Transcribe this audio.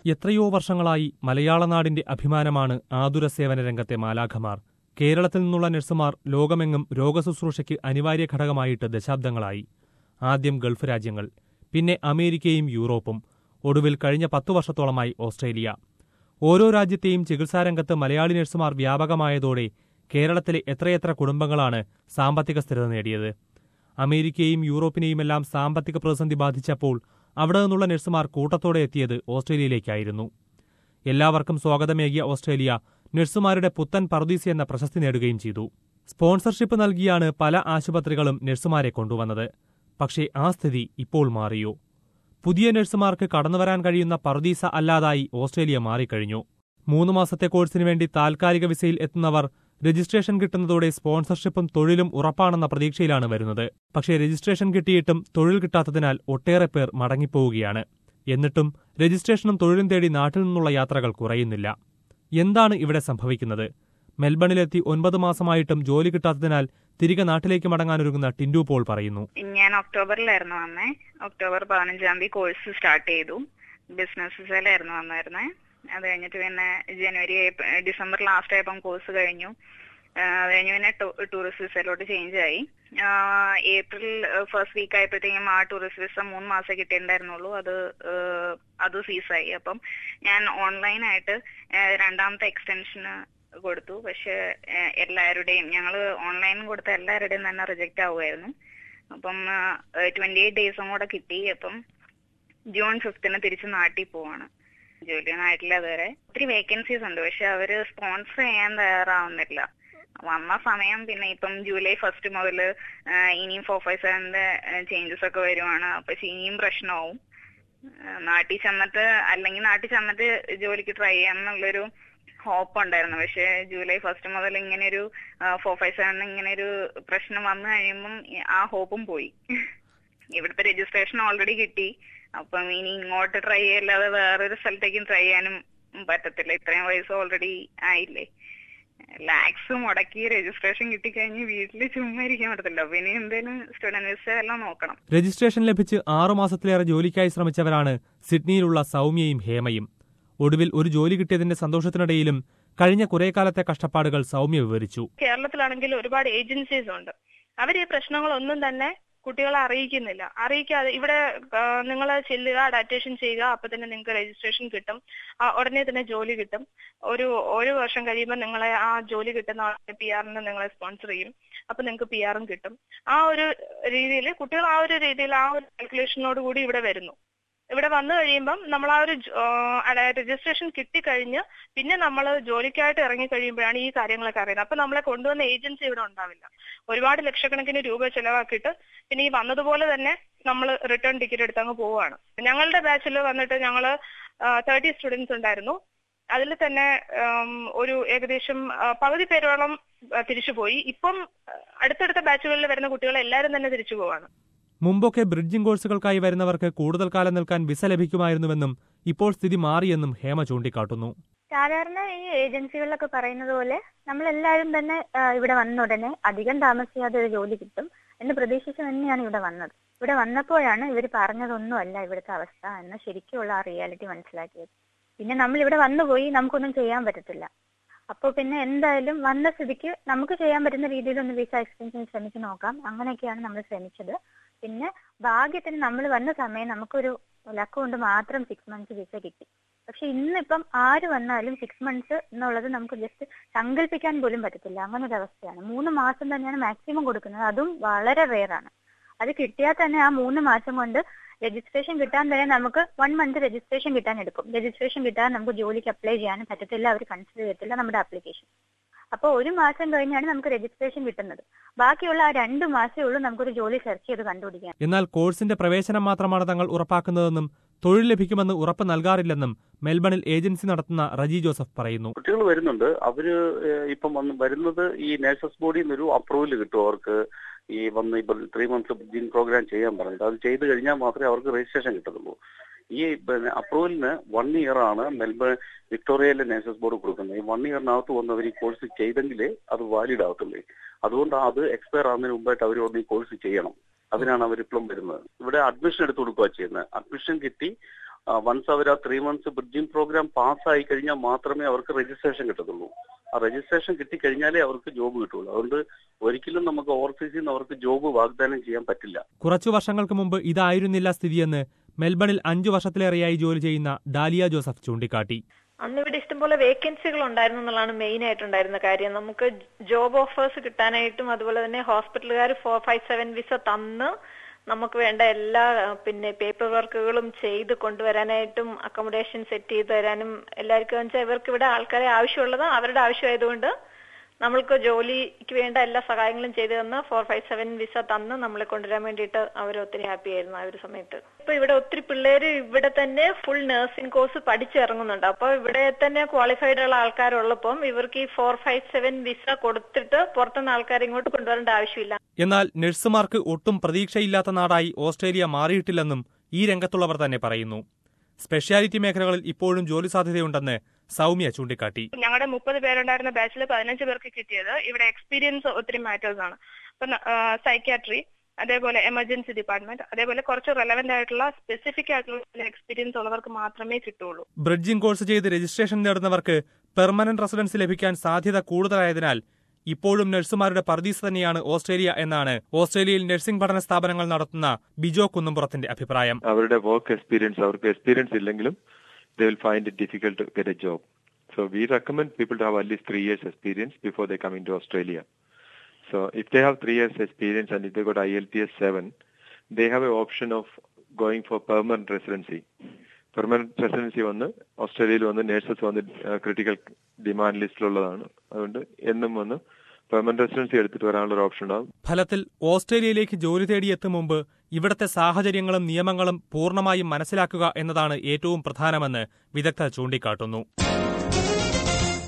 എത്രയോ വർഷങ്ങളായി മലയാള നാടിന്റെ അഭിമാനമാണ് ആതുര സേവന രംഗത്തെ മാലാഖമാർ കേരളത്തിൽ നിന്നുള്ള നഴ്സുമാർ ലോകമെങ്ങും രോഗശുശ്രൂഷയ്ക്ക് അനിവാര്യ ഘടകമായിട്ട് ദശാബ്ദങ്ങളായി ആദ്യം ഗൾഫ് രാജ്യങ്ങൾ പിന്നെ അമേരിക്കയും യൂറോപ്പും ഒടുവിൽ കഴിഞ്ഞ പത്തു വർഷത്തോളമായി ഓസ്ട്രേലിയ ഓരോ രാജ്യത്തെയും ചികിത്സാരംഗത്ത് മലയാളി നഴ്സുമാർ വ്യാപകമായതോടെ കേരളത്തിലെ എത്രയെത്ര കുടുംബങ്ങളാണ് സാമ്പത്തിക സ്ഥിരത നേടിയത് അമേരിക്കയും യൂറോപ്പിനെയുമെല്ലാം സാമ്പത്തിക പ്രതിസന്ധി ബാധിച്ചപ്പോൾ അവിടെ നിന്നുള്ള നഴ്സുമാർ കൂട്ടത്തോടെ എത്തിയത് ഓസ്ട്രേലിയയിലേക്കായിരുന്നു എല്ലാവർക്കും സ്വാഗതമേകിയ ഓസ്ട്രേലിയ നഴ്സുമാരുടെ പുത്തൻ പർദീസി എന്ന പ്രശസ്തി നേടുകയും ചെയ്തു സ്പോൺസർഷിപ്പ് നൽകിയാണ് പല ആശുപത്രികളും നഴ്സുമാരെ കൊണ്ടുവന്നത് പക്ഷേ ആ സ്ഥിതി ഇപ്പോൾ മാറിയോ പുതിയ നഴ്സുമാർക്ക് കടന്നുവരാൻ കഴിയുന്ന പർദീസ അല്ലാതായി ഓസ്ട്രേലിയ മാറിക്കഴിഞ്ഞു മൂന്ന് മാസത്തെ കോഴ്സിനു വേണ്ടി താൽക്കാലിക വിസയിൽ എത്തുന്നവർ രജിസ്ട്രേഷൻ കിട്ടുന്നതോടെ സ്പോൺസർഷിപ്പും തൊഴിലും ഉറപ്പാണെന്ന പ്രതീക്ഷയിലാണ് വരുന്നത് പക്ഷേ രജിസ്ട്രേഷൻ കിട്ടിയിട്ടും തൊഴിൽ കിട്ടാത്തതിനാൽ ഒട്ടേറെ പേർ മടങ്ങിപ്പോവുകയാണ് എന്നിട്ടും രജിസ്ട്രേഷനും തൊഴിലും തേടി നാട്ടിൽ നിന്നുള്ള യാത്രകൾ കുറയുന്നില്ല എന്താണ് ഇവിടെ സംഭവിക്കുന്നത് മെൽബണിലെത്തി ഒൻപത് മാസമായിട്ടും ജോലി കിട്ടാത്തതിനാൽ തിരികെ നാട്ടിലേക്ക് മടങ്ങാനൊരുങ്ങുന്ന ടിൻഡു പോൾ പറയുന്നു ഞാൻ ഒക്ടോബറിലായിരുന്നു വന്നേ ഒക്ടോബർ പതിനഞ്ചാം തീയതി കോഴ്സ് സ്റ്റാർട്ട് ചെയ്തു ബിസിനസ് വിസയിലായിരുന്നു വന്നായിരുന്നേ അത് കഴിഞ്ഞിട്ട് പിന്നെ ജനുവരി ഡിസംബർ ലാസ്റ്റ് ആയപ്പം കോഴ്സ് കഴിഞ്ഞു ആ, അത് കഴിഞ്ഞ് പിന്നെ ടൂറിസ്റ്റ് വിസയിലോട്ട് ചേഞ്ച് ആയി ആ, ഏപ്രിൽ ഫസ്റ്റ് വീക്ക് ആയപ്പോഴത്തേക്കും ആ ടൂറിസ്റ്റ് വിസ മൂന്ന് മാസം കിട്ടിയിട്ടുണ്ടായിരുന്നുള്ളൂ അത് ആ, അത് സീസായി അപ്പം ഞാൻ ഓൺലൈനായിട്ട് രണ്ടാമത്തെ എക്സ്റ്റൻഷന് കൊടുത്തു പക്ഷെ ആ, എല്ലാവരുടെയും ഞങ്ങൾ ഓൺലൈൻ കൊടുത്ത എല്ലാവരുടെയും തന്നെ റിജക്റ്റ് ആവുമായിരുന്നു അപ്പം ട്വന്റി എയ്റ്റ് ഡേയ്സും കൂടെ കിട്ടി അപ്പം ജൂൺ ഫിഫ്തിന് തിരിച്ച് നാട്ടിൽ പോവാണ് ജോലിയൊന്നും ആയിട്ടില്ല അതുവരെ ഒത്തിരി വേക്കൻസീസ് ഉണ്ട് പക്ഷെ അവര് സ്പോൺസർ ചെയ്യാൻ തയ്യാറാവുന്നില്ല വന്ന സമയം പിന്നെ ഇപ്പം ജൂലൈ ഫസ്റ്റ് മുതൽ ഇനിയും ഫോർ ഫൈവ് സെവന്റെ ചേഞ്ചസ് ഒക്കെ വരുവാണ് അപ്പൊ ഇനിയും പ്രശ്നമാവും ആ, നാട്ടിൽ ചെന്നിട്ട് അല്ലെങ്കിൽ നാട്ടിൽ ചെന്നിട്ട് ജോലിക്ക് ട്രൈ ചെയ്യാം എന്നുള്ളൊരു ഹോപ്പ് ഉണ്ടായിരുന്നു പക്ഷെ ജൂലൈ ഫസ്റ്റ് മുതൽ ഇങ്ങനെ ഒരു ഫോർ ഫൈവ് സെവൻ ഇങ്ങനെ ഒരു പ്രശ്നം വന്നു കഴിയുമ്പം ഈ- ആ ഹോപ്പും പോയി ഇവിടുത്തെ രജിസ്ട്രേഷൻ ഓൾറെഡി കിട്ടി അപ്പം ഇനി ഇങ്ങോട്ട് ട്രൈ ചെയ്യല്ലാതെ വേറൊരു സ്ഥലത്തേക്കും ട്രൈ ചെയ്യാനും പറ്റത്തില്ല ഇത്രയും വയസ്സ് ഓൾറെഡി ആയില്ലേ ലാക്സ് മുടക്കി രജിസ്ട്രേഷൻ കിട്ടിക്കഴിഞ്ഞ് വീട്ടിൽ ചുമ്മാ ഇരിക്കാൻ പറ്റത്തില്ല പിന്നെ എന്തേലും സ്റ്റുഡന്റ് വിസ എല്ലാം നോക്കണം രജിസ്ട്രേഷൻ ലഭിച്ച് ആറുമാസത്തിലേറെ ജോലിക്കായി ശ്രമിച്ചവരാണ് സിഡ്നിയിലുള്ള സൗമ്യയും ഹേമയും ഒടുവിൽ ഒരു ജോലി കിട്ടിയതിന്റെ സന്തോഷത്തിനിടയിലും കഴിഞ്ഞ കുറെ കാലത്തെ കഷ്ടപ്പാടുകൾ സൗമ്യ വിവരിച്ചു കേരളത്തിലാണെങ്കിൽ ഒരുപാട് ഏജൻസീസ് ഉണ്ട് അവർ ഈ പ്രശ്നങ്ങളൊന്നും തന്നെ കുട്ടികളെ അറിയിക്കുന്നില്ല അറിയിക്കാതെ ഇവിടെ നിങ്ങൾ ചെല്ലുക ഡാറ്റേഷൻ ചെയ്യുക അപ്പൊ തന്നെ നിങ്ങൾക്ക് രജിസ്ട്രേഷൻ കിട്ടും ആ, ഉടനെ തന്നെ ജോലി കിട്ടും ഒരു ഒരു വർഷം കഴിയുമ്പോൾ നിങ്ങളെ ആ ജോലി കിട്ടുന്ന പി ആറിന് നിങ്ങളെ സ്പോൺസർ ചെയ്യും അപ്പൊ നിങ്ങൾക്ക് പി ആറും കിട്ടും ആ ഒരു രീതിയിൽ കുട്ടികൾ ആ ഒരു രീതിയിൽ ആ ഒരു കാൽക്കുലേഷനോട് കൂടി ഇവിടെ വരുന്നു ഇവിടെ വന്നു കഴിയുമ്പം നമ്മൾ ആ ഒരു രജിസ്ട്രേഷൻ കിട്ടിക്കഴിഞ്ഞ് പിന്നെ നമ്മൾ ജോലിക്കായിട്ട് ഇറങ്ങി കഴിയുമ്പോഴാണ് ഈ കാര്യങ്ങളൊക്കെ അറിയുന്നത് അപ്പൊ നമ്മളെ കൊണ്ടുവന്ന ഏജൻസി ഇവിടെ ഉണ്ടാവില്ല ഒരുപാട് ലക്ഷക്കണക്കിന് രൂപ ചെലവാക്കിയിട്ട് പിന്നെ ഈ വന്നതുപോലെ തന്നെ നമ്മൾ റിട്ടേൺ ടിക്കറ്റ് എടുത്ത് അങ്ങ് പോവുകയാണ് ഞങ്ങളുടെ ബാച്ചിൽ വന്നിട്ട് ഞങ്ങൾ തേർട്ടി സ്റ്റുഡൻസ് ഉണ്ടായിരുന്നു അതിൽ തന്നെ ഉം, ഒരു ഏകദേശം ആ, പകുതി പേരോളം ആ, തിരിച്ചുപോയി ഇപ്പം ആ, അടുത്തടുത്ത ബാച്ചുകളിൽ വരുന്ന കുട്ടികൾ എല്ലാവരും തന്നെ തിരിച്ചു പോവാണ് മുമ്പൊക്കെ ബ്രിഡ്ജിംഗ് കോഴ്സുകൾക്കായി വരുന്നവർക്ക് കൂടുതൽ കാലം നിൽക്കാൻ വിസ ലഭിക്കുമായിരുന്നുവെന്നും ഇപ്പോൾ സ്ഥിതി മാറിയെന്നും ഹേമ ചൂണ്ടിക്കാട്ടുന്നു സാധാരണ ഈ ഏജൻസികളിലൊക്കെ പറയുന്നത് പോലെ നമ്മളെല്ലാവരും തന്നെ ആ, ഇവിടെ വന്ന ഉടനെ അധികം താമസിയാതെ ഒരു ജോലി കിട്ടും എന്ന് പ്രതീക്ഷിച്ച് തന്നെയാണ് ഇവിടെ വന്നത് ഇവിടെ വന്നപ്പോഴാണ് ഇവർ പറഞ്ഞതൊന്നുമല്ല ഇവിടുത്തെ അവസ്ഥ എന്ന് ശരിക്കുള്ള ആ റിയാലിറ്റി മനസ്സിലാക്കിയത് പിന്നെ നമ്മൾ ഇവിടെ വന്നുപോയി നമുക്കൊന്നും ചെയ്യാൻ പറ്റത്തില്ല അപ്പോൾ പിന്നെ എന്തായാലും വന്ന സ്ഥിതിക്ക് നമുക്ക് ചെയ്യാൻ പറ്റുന്ന രീതിയിൽ ഒന്ന് വിസ എക്സ്റ്റൻഷൻ ശ്രമിച്ച് നോക്കാം അങ്ങനെയൊക്കെയാണ് നമ്മൾ ശ്രമിച്ചത് പിന്നെ ഭാഗ്യത്തിന് നമ്മൾ വന്ന സമയം നമുക്കൊരു ലക്ക് കൊണ്ട് മാത്രം സിക്സ് മന്ത്സ് വിസ കിട്ടി പക്ഷെ ഇന്നിപ്പം ആര് വന്നാലും സിക്സ് മന്ത്സ് എന്നുള്ളത് നമുക്ക് ജസ്റ്റ് സങ്കല്പിക്കാൻ പോലും പറ്റത്തില്ല അങ്ങനെ ഒരു അവസ്ഥയാണ് മൂന്ന് മാസം തന്നെയാണ് മാക്സിമം കൊടുക്കുന്നത് അതും വളരെ റെയറാണ് അത് കിട്ടിയാൽ തന്നെ ആ മൂന്ന് മാസം കൊണ്ട് രജിസ്ട്രേഷൻ കിട്ടാൻ തന്നെ നമുക്ക് വൺ മന്ത് രജിസ്ട്രേഷൻ കിട്ടാൻ എടുക്കും രജിസ്ട്രേഷൻ കിട്ടാൻ നമുക്ക് ജോലിക്ക് അപ്ലൈ ചെയ്യാനും പറ്റത്തില്ല അവർ കൺസിഡർ ചെയ്യത്തില്ല നമ്മുടെ ആപ്ലിക്കേഷൻ അപ്പോൾ ഒരു മാസം കഴിഞ്ഞാണ് നമുക്ക് രജിസ്ട്രേഷൻ കിട്ടുന്നത് ബാക്കിയുള്ള ആ രണ്ട് മാസമേ ഉള്ളൂ നമുക്കൊരു ജോലി സെർച്ച് ചെയ്ത് കണ്ടുപിടിക്കാൻ എന്നാൽ കോഴ്സിന്റെ പ്രവേശനം മാത്രമാണ് തങ്ങൾ ഉറപ്പാക്കുന്നതെന്നും തൊഴിൽ ലഭിക്കുമെന്ന് ഉറപ്പ് നൽകാറില്ലെന്നും മെൽബണിൽ ഏജൻസി നടത്തുന്ന റജി ജോസഫ് പറയുന്നു കുട്ടികൾ വരുന്നുണ്ട് അവര് ഏഹ് ഇപ്പം വന്ന് വരുന്നത് ഈ നേഴ്സസ് ബോഡിയിൽ നിന്നൊരു അപ്രൂവൽ കിട്ടും അവർക്ക് ഈ വന്ന് ഇപ്പം ത്രീ മന്ത്സ് ജിൻ പ്രോഗ്രാം ചെയ്യാൻ പറഞ്ഞിട്ട് അത് ചെയ്ത് കഴിഞ്ഞാൽ മാത്രമേ അവർക്ക് രജിസ്ട്രേഷൻ കിട്ടത്തുള്ളൂ ഈ പിന്നെ അപ്രൂവലിന് വൺ ഇയർ ആണ് മെൽബൺ വിക്ടോറിയയിലെ നേഴ്സസ് ബോർഡ് കൊടുക്കുന്നത് ഈ വൺ ഇയറിനകത്ത് വന്ന് അവർ ഈ കോഴ്സ് ചെയ്തെങ്കിലേ അത് വാലിഡ് ആവത്തുള്ളൂ അതുകൊണ്ട് അത് എക്സ്പയർ ആവുന്നതിന് മുമ്പായിട്ട് അവർ ഈ കോഴ്സ് ചെയ്യണം അതിനാണ് അവർ ഇപ്പോഴും വരുന്നത് ഇവിടെ അഡ്മിഷൻ എടുത്ത് കൊടുക്കുക ചെയ്യുന്നത് അഡ്മിഷൻ കിട്ടി വൺസ് അവർ ആ ത്രീ മന്ത്സ് ബ്രിഡ്ജിംഗ് പ്രോഗ്രാം പാസ്സായി കഴിഞ്ഞാൽ മാത്രമേ അവർക്ക് രജിസ്ട്രേഷൻ കിട്ടത്തുള്ളൂ ആ രജിസ്ട്രേഷൻ കിട്ടിക്കഴിഞ്ഞാലേ അവർക്ക് ജോബ് കിട്ടുള്ളൂ അതുകൊണ്ട് ഒരിക്കലും നമുക്ക് ഓവർസീസിൽ നിന്ന് അവർക്ക് ജോബ് വാഗ്ദാനം ചെയ്യാൻ പറ്റില്ല കുറച്ചു വർഷങ്ങൾക്ക് മുമ്പ് ഇതായിരുന്നില്ല സ്ഥിതിയെന്ന് മെൽബണിൽ അഞ്ചു വർഷത്തിലേറെയായി ജോലി ചെയ്യുന്ന ഡാലിയ ജോസഫ് ചൂണ്ടിക്കാട്ടി അന്ന് ഇവിടെ ഇഷ്ടംപോലെ വേക്കൻസികൾ ഉണ്ടായിരുന്നു എന്നുള്ളതാണ് മെയിൻ ആയിട്ടുണ്ടായിരുന്ന കാര്യം നമുക്ക് ജോബ് ഓഫേഴ്സ് കിട്ടാനായിട്ടും അതുപോലെ തന്നെ ഹോസ്പിറ്റലുകാർ ഫോർ ഫൈവ് സെവൻ വിസ തന്ന് നമുക്ക് വേണ്ട എല്ലാ അഹ്, പിന്നെ പേപ്പർ വർക്കുകളും ചെയ്ത് കൊണ്ടുവരാനായിട്ടും അക്കോമഡേഷൻ സെറ്റ് ചെയ്ത് തരാനും എല്ലാവർക്കും വെച്ചാൽ ഇവർക്ക് ഇവിടെ ആൾക്കാരെ ആവശ്യമുള്ളത് അവരുടെ ആവശ്യമായതുകൊണ്ട് നമ്മൾക്ക് ജോലിക്ക് വേണ്ട എല്ലാ സഹായങ്ങളും ചെയ്തു തന്ന് ഫോർ ഫൈവ് സെവൻ വിസ തന്ന് നമ്മളെ കൊണ്ടുവരാൻ വേണ്ടിയിട്ട് അവർ ഒത്തിരി ഹാപ്പി ആയിരുന്നു ആ ഒരു സമയത്ത് ഇപ്പൊ ഇവിടെ ഒത്തിരി പിള്ളേര് ഇവിടെ തന്നെ ഫുൾ നഴ്സിംഗ് കോഴ്സ് പഠിച്ചിറങ്ങുന്നുണ്ട് അപ്പൊ ഇവിടെ തന്നെ ക്വാളിഫൈഡ് ഉള്ള ആൾക്കാരുള്ളപ്പം ഇവർക്ക് ഈ ഫോർ ഫൈവ് സെവൻ വിസ കൊടുത്തിട്ട് പുറത്തുനിന്ന് ആൾക്കാരെ ഇങ്ങോട്ട് കൊണ്ടുവരേണ്ട ആവശ്യമില്ല എന്നാൽ നഴ്സുമാർക്ക് ഒട്ടും പ്രതീക്ഷയില്ലാത്ത നാടായി ഓസ്ട്രേലിയ മാറിയിട്ടില്ലെന്നും ഈ രംഗത്തുള്ളവർ തന്നെ പറയുന്നു സ്പെഷ്യാലിറ്റി മേഖലകളിൽ ഇപ്പോഴും ജോലി സാധ്യതയുണ്ടെന്ന് സൗമ്യ ചൂണ്ടിക്കാട്ടി ഞങ്ങളുടെ മുപ്പത് പേരുണ്ടായിരുന്ന ബാച്ചിൽ പതിനഞ്ച് പേർക്ക് കിട്ടിയത് ഇവിടെ എക്സ്പീരിയൻസ് ഒത്തിരി മാറ്റേഴ്സ് ആണ് ഇപ്പൊ സൈക്യാട്രി അതേപോലെ എമർജൻസി ഡിപ്പാർട്ട്മെന്റ് അതേപോലെ കുറച്ച് റെലവെന്റ് ആയിട്ടുള്ള സ്പെസിഫിക് ആയിട്ടുള്ള എക്സ്പീരിയൻസ് ഉള്ളവർക്ക് മാത്രമേ കിട്ടുള്ളൂ ബ്രിഡ്ജിംഗ് കോഴ്സ് ചെയ്ത് രജിസ്ട്രേഷൻ നേടുന്നവർക്ക് പെർമനന്റ് റെസിഡൻസ് ലഭിക്കാൻ സാധ്യത കൂടുതലായതിനാൽ ഇപ്പോഴും നഴ്സുമാരുടെ പർദീസ് തന്നെയാണ് ഓസ്ട്രേലിയ എന്നാണ് ഓസ്ട്രേലിയയിൽ നഴ്സിംഗ് പഠന സ്ഥാപനങ്ങൾ നടത്തുന്ന ബിജോ കുന്നുംപുറത്തിന്റെ അഭിപ്രായം അവരുടെ വർക്ക് എക്സ്പീരിയൻസ് അവർക്ക് എക്സ്പീരിയൻസ് ഇല്ലെങ്കിലും they will find it difficult to get a job so we recommend people to have at least three years experience before they coming to Australia so if they have three years experience and if they got IELTS seven they have a option of going for permanent residency permanent residency വന്ന് ഓസ്ട്രേലിയയിൽ വന്ന് nurses വന്ന് critical demand ലിസ്റ്റിലുള്ളതാണ് അതുകൊണ്ട് എന്നും വന്ന് permanent residency എടുത്തിട്ട് വരാനുള്ള ഒരു ഓപ്ഷൻ ഉണ്ടാവും ഫലത്തിൽ ഓസ്ട്രേലിയയിലേക്ക് ജോലി തേടിയെത്തും മുമ്പ് ഇവിടത്തെ സാഹചര്യങ്ങളും നിയമങ്ങളും പൂർണ്ണമായും മനസ്സിലാക്കുക എന്നതാണ് ഏറ്റവും പ്രധാനമെന്ന് വിദഗ്ധർ ചൂണ്ടിക്കാട്ടുന്നു